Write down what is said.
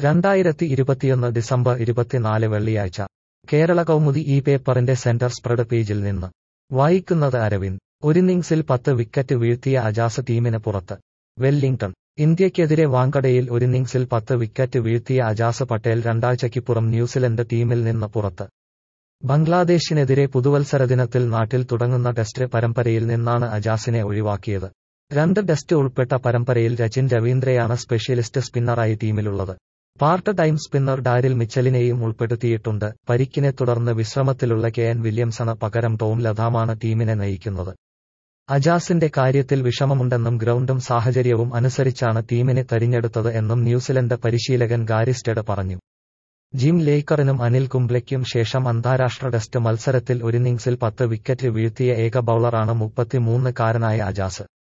രണ്ടായിരത്തി ഇരുപത്തിയൊന്ന് ഡിസംബർ ഇരുപത്തിനാല് വെള്ളിയാഴ്ച കേരള കൗമുദി ഈ പേപ്പറിന്റെ സെന്റർ സ്പ്രെഡ് പേജിൽ നിന്ന് വായിക്കുന്നത് അരവിന്ദ് ഒരിന്നിംഗ്സിൽ പത്ത് വിക്കറ്റ് വീഴ്ത്തിയ അജാസ് ടീമിന് പുറത്ത് വെല്ലിംഗ്ടൺ ഇന്ത്യയ്ക്കെതിരെ വാങ്കഡയിൽ ഒരിന്നിംഗ്സിൽ പത്ത് വിക്കറ്റ് വീഴ്ത്തിയ അജാസ് പട്ടേൽ രണ്ടാഴ്ചയ്ക്കുപുറം ന്യൂസിലൻഡ് ടീമിൽ നിന്ന് പുറത്ത് ബംഗ്ലാദേശിനെതിരെ പുതുവത്സരദിനത്തിൽ നാട്ടിൽ തുടങ്ങുന്ന ടെസ്റ്റ് പരമ്പരയിൽ നിന്നാണ് അജാസിനെ ഒഴിവാക്കിയത് രണ്ട് ടെസ്റ്റ് ഉൾപ്പെട്ട പരമ്പരയിൽ രചിൻ രവീന്ദ്രയാണ് സ്പെഷ്യലിസ്റ്റ് സ്പിന്നറായി ടീമിലുള്ളത് പാർട്ട് ടൈം സ്പിന്നർ ഡാരിൽ മിച്ചലിനെയും ഉൾപ്പെടുത്തിയിട്ടുണ്ട് പരിക്കിനെ തുടർന്ന് വിശ്രമത്തിലുള്ള കെ എൻ വില്യംസണ് പകരം ടോം ലഥാമാണ് ടീമിനെ നയിക്കുന്നത് അജാസിന്റെ കാര്യത്തിൽ വിഷമമുണ്ടെന്നും ഗ്രൗണ്ടും സാഹചര്യവും അനുസരിച്ചാണ് ടീമിനെ തെരഞ്ഞെടുത്തത് എന്നും ന്യൂസിലൻഡ് പരിശീലകൻ ഗാരിസ്റ്റഡ് പറഞ്ഞു ജിം ലേക്കറിനും അനിൽ കുംബ്ലെയ്ക്കും ശേഷം അന്താരാഷ്ട്ര ടെസ്റ്റ് മത്സരത്തിൽ ഒരിന്നിംഗ്സിൽ പത്ത് വിക്കറ്റ് വീഴ്ത്തിയ ഏക ബൌളറാണ് മുപ്പത്തിമൂന്ന് കാരനായ അജാസ്